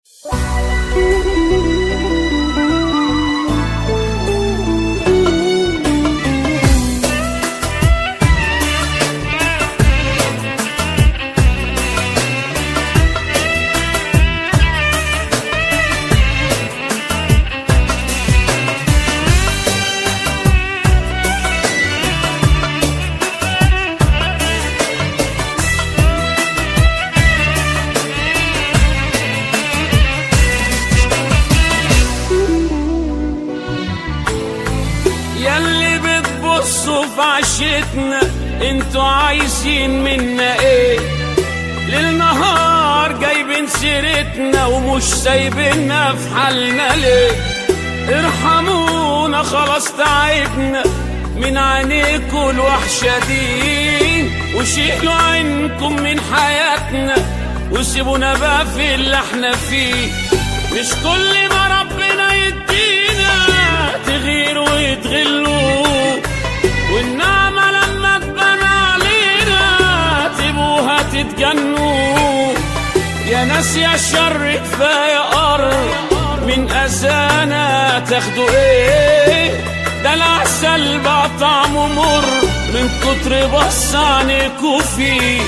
ياللي بتبصوا في عشتنا انتوا عايزين منا ايه للنهار جايبين سيرتنا ومش سايبيننا في حالنا ليه ارحمونا خلاص تعبنا من عينيكوا الوحشة دي وشيلوا عينكم من حياتنا وسيبونا بقى في اللي احنا فيه مش كل ما ربنا يدينا تغيروا ويتغلوا والنعمة لما تبان علينا تبوها تتجنوا يا ناس يا شر كفاية قر من أذانا تاخدوا ايه ده العسل بقى طعمه مر من كتر بص عنيكوا فيه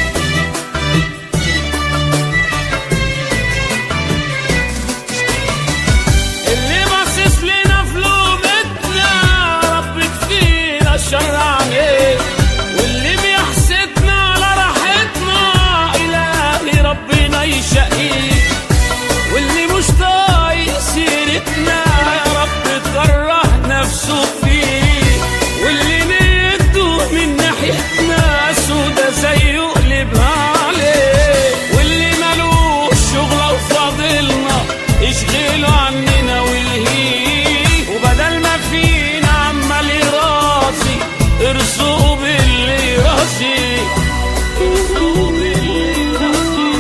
اللي باصص لنا في لومتنا رب كفينا الشر عليه واللي بيحسدنا على راحتنا إلهي ربنا يشقيه واللي مش طايق سيرتنا يا رب كره نفسه فيه واللي نيته من ناحيتنا سودا زيه قلبها عليه واللي ملوش شغلة وفاضلنا اشغله عننا والهيه وبدل ما فينا عمال يراسي ارزقوا باللي يراسي ارزقوا باللي يراسي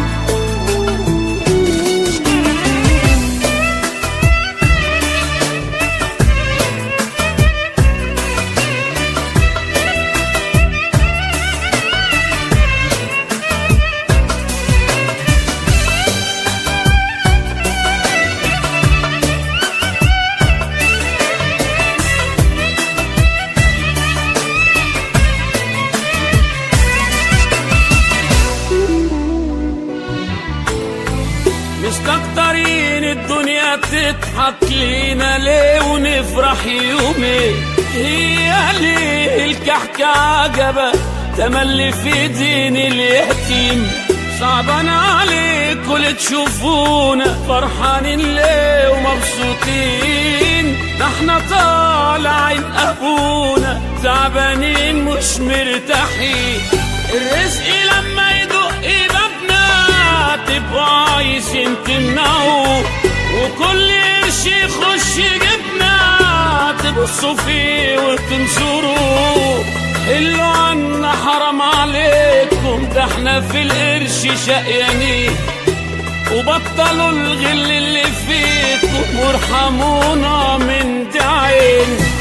مستكترين الدنيا تضحك لينا ليه ونفرح يومين هي ليه الكحكة عجبة تملي في دين اليتيم صعبان عليكوا اللي تشوفونا فرحانين ليه ومبسوطين ده احنا طالعين ابونا تعبانين مش مرتاحين الرزق لما يدق بابنا تبقوا عايزين تمنعوا وكل قرش يخش جبنا تبصوا فيه وتنصروا اللي عنا حرام عليكم ده احنا في القرش شقيانين وبطلوا الغل اللي فيكم وارحمونا من دعين